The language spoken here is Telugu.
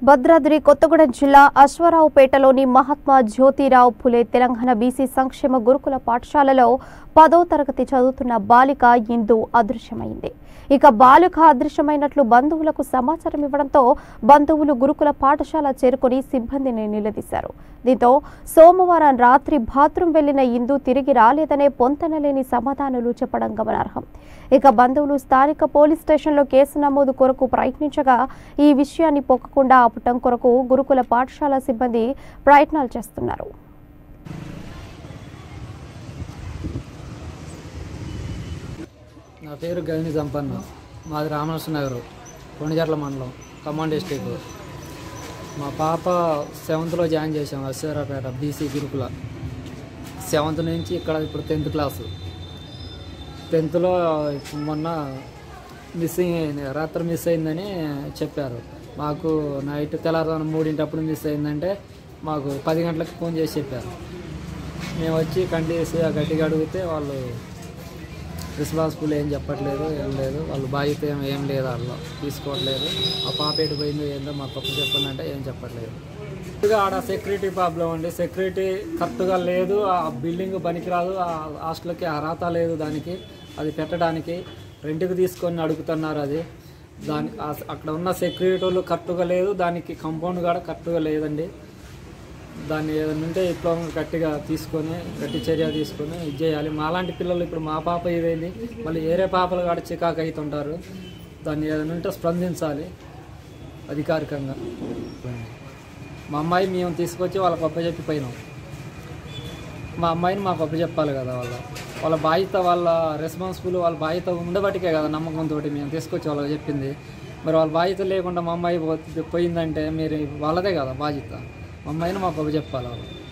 భద్రాద్రి కొత్తగూడెం జిల్లా అశ్వారావుపేటలోని మహాత్మా జ్యోతిరావు ఫులే తెలంగాణ బీసీ సంక్షేమ గురుకుల పాఠశాలలో పదో తరగతి చదువుతున్న బాలిక ఇందు అదృశ్యమైంది ఇక బాలిక అదృశ్యమైనట్లు బంధువులకు సమాచారం ఇవ్వడంతో బంధువులు గురుకుల పాఠశాల చేరుకొని సిబ్బందిని నిలదీశారు దీంతో సోమవారం రాత్రి బాత్రూం వెళ్లిన ఇందు తిరిగి రాలేదనే పొంతనలేని సమాధానాలు చెప్పడం గమనార్హం ఇక బంధువులు స్థానిక పోలీస్ స్టేషన్లో కేసు నమోదు కొరకు ప్రయత్నించగా ఈ విషయాన్ని పొక్కకుండా ఆపటం కొరకు గురుకుల పాఠశాల సిబ్బంది ప్రయత్నాలు చేస్తున్నారు నా పేరు గవిని సంపన్న మాది రామనర్స నగర్ కొణిజర్ల మండలం ఖమ్మం డిస్టిక్ మా పాప సెవెంత్లో జాయిన్ చేసాం అశ్వరాపేట బీసీ గురుకుల సెవెంత్ నుంచి ఇక్కడ ఇప్పుడు టెన్త్ క్లాసు టెన్త్లో మొన్న మిస్సింగ్ అయింది రాత్రి మిస్ అయిందని చెప్పారు మాకు నైట్ తెల్లారుజామున మూడింటప్పుడు మిస్ అయిందంటే మాకు పది గంటలకు ఫోన్ చేసి చెప్పారు మేము వచ్చి కంటిసి ఆ గట్టిగా అడిగితే వాళ్ళు రెస్పాన్సిబుల్ ఏం చెప్పట్లేదు ఏం లేదు వాళ్ళు బాధ్యత ఏం ఏం లేదు వాళ్ళు తీసుకోవట్లేదు ఆ పాప ఎటు పోయిందో ఏందో మా పప్పు చెప్పండి అంటే ఏం చెప్పట్లేదు ఇక ఆడ సెక్యూరిటీ ప్రాబ్లం అండి సెక్యూరిటీ కరెక్ట్గా లేదు ఆ బిల్డింగ్ పనికిరాదు ఆ హాస్టల్కి అర్హత లేదు దానికి అది పెట్టడానికి రెంట్కి తీసుకొని అడుగుతున్నారు అది దాని ఆ- అక్కడ ఉన్న సెక్యూరిటీ వాళ్ళు కరెక్ట్గా లేదు దానికి కంపౌండ్ కూడా కరెక్ట్గా లేదండి దాన్ని ఏదైనా ఉంటే విప్లవం గట్టిగా తీసుకొని గట్టి చర్య తీసుకొని ఇది చేయాలి మాలాంటి పిల్లలు ఇప్పుడు మా పాప ఇదైంది మళ్ళీ వేరే పాపలు కూడా చికాకు అవుతుంటారు దాన్ని ఏదైనా ఉంటే స్పందించాలి అధికారికంగా మా అమ్మాయి మేము తీసుకొచ్చి వాళ్ళ పప్ప చెప్పిపోయినాం మా అమ్మాయిని మా పప్ప చెప్పాలి కదా వాళ్ళ వాళ్ళ బాధ్యత వాళ్ళ రెస్పాన్సిబుల్ వాళ్ళ బాధ్యత ఉండబట్టికే కదా నమ్మకంతో మేము తీసుకొచ్చి వాళ్ళకి చెప్పింది మరి వాళ్ళ బాధ్యత లేకుండా మా అమ్మాయి పో- పోయిందంటే మీరు వాళ్ళదే కదా బాధ్యత మా అమ్మాయిని మా పప్ప చెప్పాలి వాళ్ళు